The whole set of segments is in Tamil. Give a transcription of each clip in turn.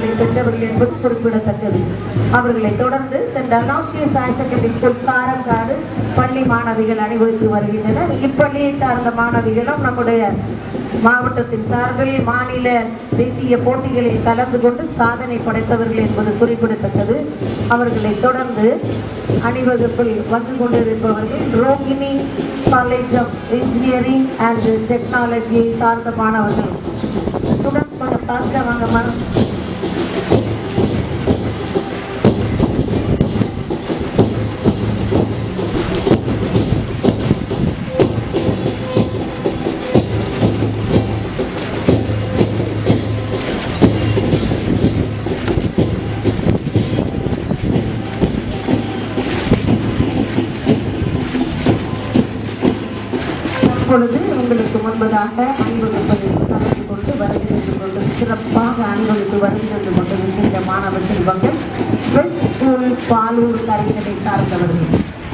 சான்றிதழ்களை பெற்றவர்கள் என்பது குறிப்பிடத்தக்கது அவர்களை தொடர்ந்து saint Aloysius higher secondary school Karangadu பள்ளி மாணவிகள் அணிவகுத்து வருகின்றனர் இப்பள்ளியை சார்ந்த மாணவிகளும் நம்முடைய மாவட்டத்தின் சார்பில் மாநில தேசிய போட்டிகளில் கலந்து கொண்டு சாதனை படைத்தவர்கள் என்பது குறிப்பிடத்தக்கது அவர்களை தொடர்ந்து அணிவகுப்பில் வந்து கொண்டிருப்பவர்கள் Rohini college of engineering and டெக்னாலஜியை சார்ந்த மாணவர்கள் ஸ்டூடெண்ட்ஸ் கொஞ்சம் பார்க்க வாங்கம்மா இப்பொழுது உங்களுக்கு முன்பதாக அணிவகுப்பதை கலந்து கொண்டு வருகிறது கொண்டு சிறப்பாக அணிவகுத்து வருகிறது கொண்டிருக்கின்ற மாணவ செல்வங்கள் வெஸ்ட் ஸ்கூல் பாலூர் கரைகளை சார்ந்தவர்கள்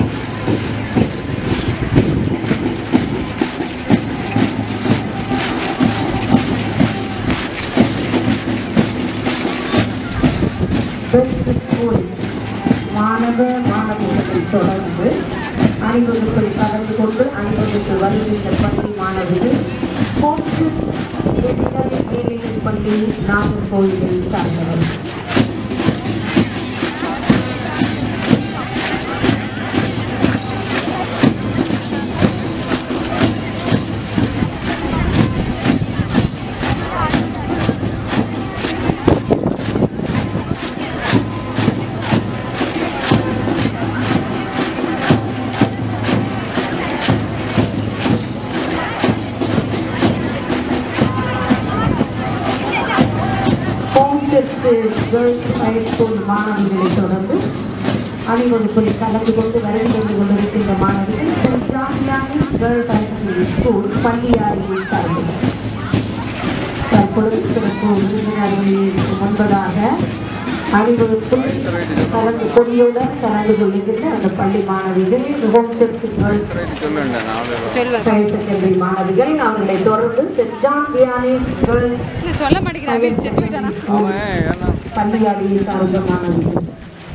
பெஸ்ட் ஸ்கூல் மாணவ மாணவிகளை தொடர்ந்து அணிவகுப்பில் கலந்து கொண்டு அணிவகுப்பு வருகின்ற பள்ளி மாணவிகள் போக்கு பெண்கள் மேல்நிலைப் பள்ளி நாகர்கோயிலில் சார்ந்தவர் கோம்செட்ஸ் கேர்ள்ஸ் ஹையர் ஸ்கூல் மாணவிகளை தொடர்ந்து அணிவகுப்பில் கலந்து கொண்டு வருகிறது கொண்டிருக்கின்ற மாணவிகள் சென்ட் ஜான்யானி கேர்ள்ஸ் ஹையர் செகண்டரி ஸ்கூல் பள்ளியாரியை சார்ந்தது தற்பொழுது சிறப்பு விருந்தினர்களுக்கு முன்பதாக அணிவகுப்பில் கலந்து கொடியுடன் கலந்து கொள்கின்ற அந்த பள்ளி மாணவிகள் ஹோம்செட்ஸ் கேர்ள்ஸ் ஹையர் செகண்டரி மாணவிகள் அவர்களை தொடர்ந்து சென்ட் ஜான் வியானிஸ் கேர்ள்ஸ் சொல்ல மாட்டேங்கிறாங்க பள்ளியாடியை சார்ந்த மாணவிகள்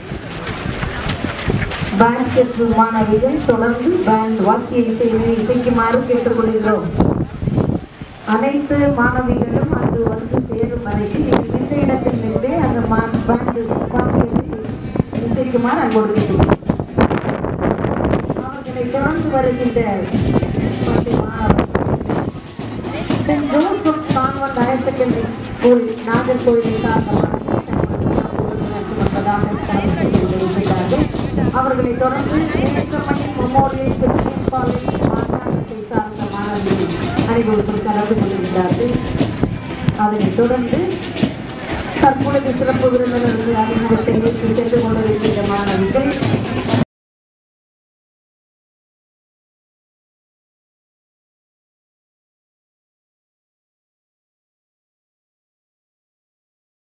பேங்க் சென்று மாணவிகள் தொடர்ந்து பேங்க் வாக்கிய இசையை இசைக்குமாறு கேட்டுக்கொள்கிறோம் அனைத்து மாணவிகளும் அங்கு வந்து சேரும் வரையில் நீங்கள் நின்ற இடத்தில் நின்றே அந்த மா- பேங்க் வாக்கியத்தை இசைக்குமாறு அன்போடு கேட்டுக்கொள்கிறோம் அவர்களை தொடர்ந்து வருகின்ற பள்ளி மாணவர்கள் saint Joseph convent higher secondary school நாகர்கோவிலை சார்ந்த அவர்களை தொடர்ந்து நேசமணி மெமோரியல் கிறிஸ்டியன் காலேஜ் மாநாட்டத்தை சார்ந்த மாணவர்கள் அணிவகுப்பில் கலந்து கொண்டிருக்கிறார்கள் அதனைத் தொடர்ந்து தற்பொழுது சிறப்பு விருந்தினர்கள் அறிமுகத்தை ஏற்று சென்று கொண்டிருக்கின்ற மாணவிகள்